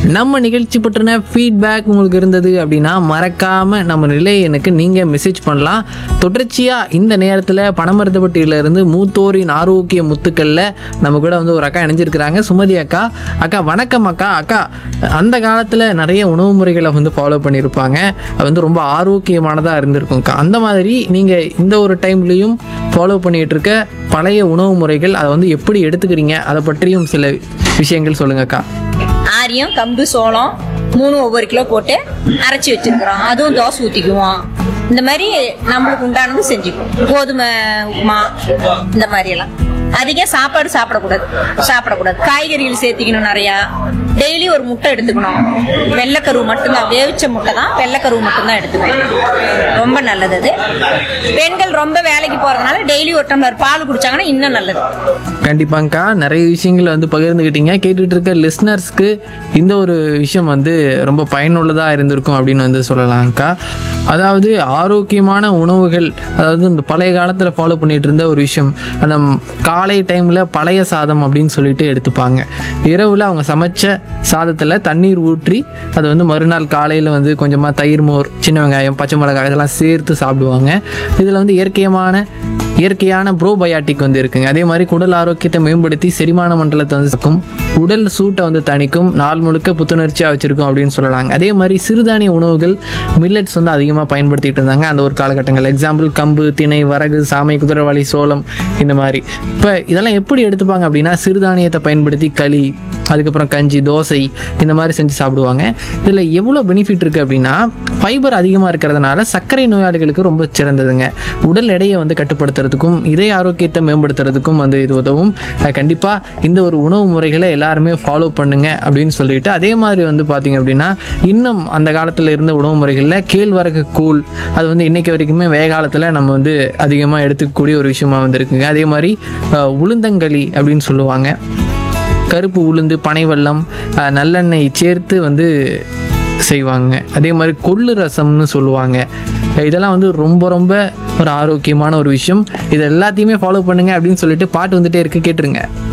நம்ம நிகழ்ச்சி பற்றின ஃபீட்பேக் உங்களுக்கு இருந்தது அப்படின்னா மறக்காம நம்ம நிலையனுக்கு நீங்க மெசேஜ் பண்ணலாம் தொடர்ச்சியா இந்த நேரத்தில் பணமருத்துப்பட்டியில இருந்து மூத்தோரின் ஆரோக்கிய முத்துக்கள்ல நம்ம கூட வந்து ஒரு அக்கா இணைஞ்சிருக்கிறாங்க சுமதி அக்கா அக்கா வணக்கம் அக்கா அக்கா அந்த காலத்துல நிறைய உணவு முறைகளை வந்து ஃபாலோ பண்ணியிருப்பாங்க அது வந்து ரொம்ப ஆரோக்கியமானதாக இருந்திருக்கும் அக்கா அந்த மாதிரி நீங்க இந்த ஒரு டைம்லயும் ஃபாலோ பண்ணிட்டு இருக்க பழைய உணவு முறைகள் அதை வந்து எப்படி எடுத்துக்கிறீங்க அதை பற்றியும் சில விஷயங்கள் சொல்லுங்க அக்கா ஆரியம் கம்பு சோளம் மூணு ஒவ்வொரு கிலோ போட்டு அரைச்சி வச்சிருக்கிறோம் அதுவும் தோசை ஊற்றிக்குவோம் இந்த மாதிரி நம்மளுக்கு உண்டானது செஞ்சுக்குவோம் கோதுமை உப்புமா இந்த மாதிரி எல்லாம் அதிகம் சாப்பாடு சாப்பிடக்கூடாது சாப்பிடக்கூடாது காய்கறிகள் சேர்த்திக்கணும் நிறையா டெய்லி ஒரு முட்டை எடுத்துக்கணும் வெள்ளைக்கருவு மட்டும்தான் வேவிச்ச முட்டை தான் வெள்ளைக்கருவு மட்டும்தான் எடுத்துக்கணும் ரொம்ப நல்லது அது பெண்கள் ரொம்ப வேலைக்கு போறதுனால டெய்லி ஒரு டம்ளர் பால் குடிச்சாங்கன்னா இன்னும் நல்லது கண்டிப்பாங்கக்கா நிறைய விஷயங்களை வந்து பகிர்ந்துக்கிட்டீங்க கேட்டுட்டு இருக்க லிஸ்னர்ஸ்க்கு இந்த ஒரு விஷயம் வந்து ரொம்ப பயனுள்ளதாக இருந்திருக்கும் அப்படின்னு வந்து சொல்லலாம்க்கா அதாவது ஆரோக்கியமான உணவுகள் அதாவது இந்த பழைய காலத்தில் ஃபாலோ பண்ணிட்டு இருந்த ஒரு விஷயம் அந்த ம்- காலை டைமில் பழைய சாதம் அப்படின்னு சொல்லிட்டு எடுத்துப்பாங்க இரவில் அவங்க சமைச்ச சாதத்தில் தண்ணீர் ஊற்றி அதை வந்து மறுநாள் காலையில் வந்து கொஞ்சமாக தயிர் மோர் சின்ன வெங்காயம் பச்சை மிளகாய் இதெல்லாம் சேர்த்து சாப்பிடுவாங்க இதில் வந்து இயற்கையான இயற்கையான ப்ரோபயாட்டிக் வந்து இருக்குங்க அதே மாதிரி குடல் ஆரோக்கியத்தை மேம்படுத்தி செரிமான மண்டலத்தை வந்து இருக்கும் உடல் சூட்டை வந்து தணிக்கும் நாள் முழுக்க புத்துணர்ச்சியாக வச்சிருக்கும் அப்படின்னு சொல்லலாங்க அதே மாதிரி சிறுதானிய உணவுகள் மில்லட்ஸ் வந்து அதிகமாக பயன்படுத்திட்டு இருந்தாங்க அந்த ஒரு காலகட்டங்கள் எக்ஸாம்பிள் கம்பு திணை வரகு சாமை குதிரைவாளி சோளம் இந்த மாதிரி இப்போ இதெல்லாம் எப்படி எடுத்துப்பாங்க அப்படின்னா சிறுதானியத்தை பயன்படுத்தி களி அதுக்கப்புறம் கஞ்சி தோசை இந்த மாதிரி செஞ்சு சாப்பிடுவாங்க இதில் எவ்வளோ பெனிஃபிட் இருக்குது அப்படின்னா ஃபைபர் அதிகமாக இருக்கிறதுனால சர்க்கரை நோயாளிகளுக்கு ரொம்ப சிறந்ததுங்க உடல் எடையை வந்து கட்டுப்படுத்துறதுக்கும் இதய ஆரோக்கியத்தை மேம்படுத்துறதுக்கும் வந்து இது உதவும் கண்டிப்பாக இந்த ஒரு உணவு முறைகளை எல்லாருமே ஃபாலோ பண்ணுங்க அப்படின்னு சொல்லிட்டு அதே மாதிரி வந்து பார்த்தீங்க அப்படின்னா இன்னும் அந்த காலத்தில் இருந்த உணவு முறைகளில் கேழ்வரகு கூழ் அது வந்து இன்னைக்கு வரைக்குமே வெய காலத்தில் நம்ம வந்து அதிகமாக எடுத்துக்கக்கூடிய ஒரு விஷயமா வந்து இருக்குங்க அதே மாதிரி அஹ், உளுந்தங்களி அப்படின்னு சொல்லுவாங்க கருப்பு உளுந்து பனைவெல்லம் அஹ், நல்லெண்ணெய் சேர்த்து வந்து செய்வாங்க அதே மாதிரி கொள்ளு ரசம்னு சொல்லுவாங்க இதெல்லாம் வந்து ரொம்ப ரொம்ப ஒரு ஆரோக்கியமான ஒரு விஷயம் இது எல்லாத்தையுமே ஃபாலோ பண்ணுங்க அப்படின்னு சொல்லிட்டு பாட்டு வந்துட்டே இருக்கு கேட்டுருங்க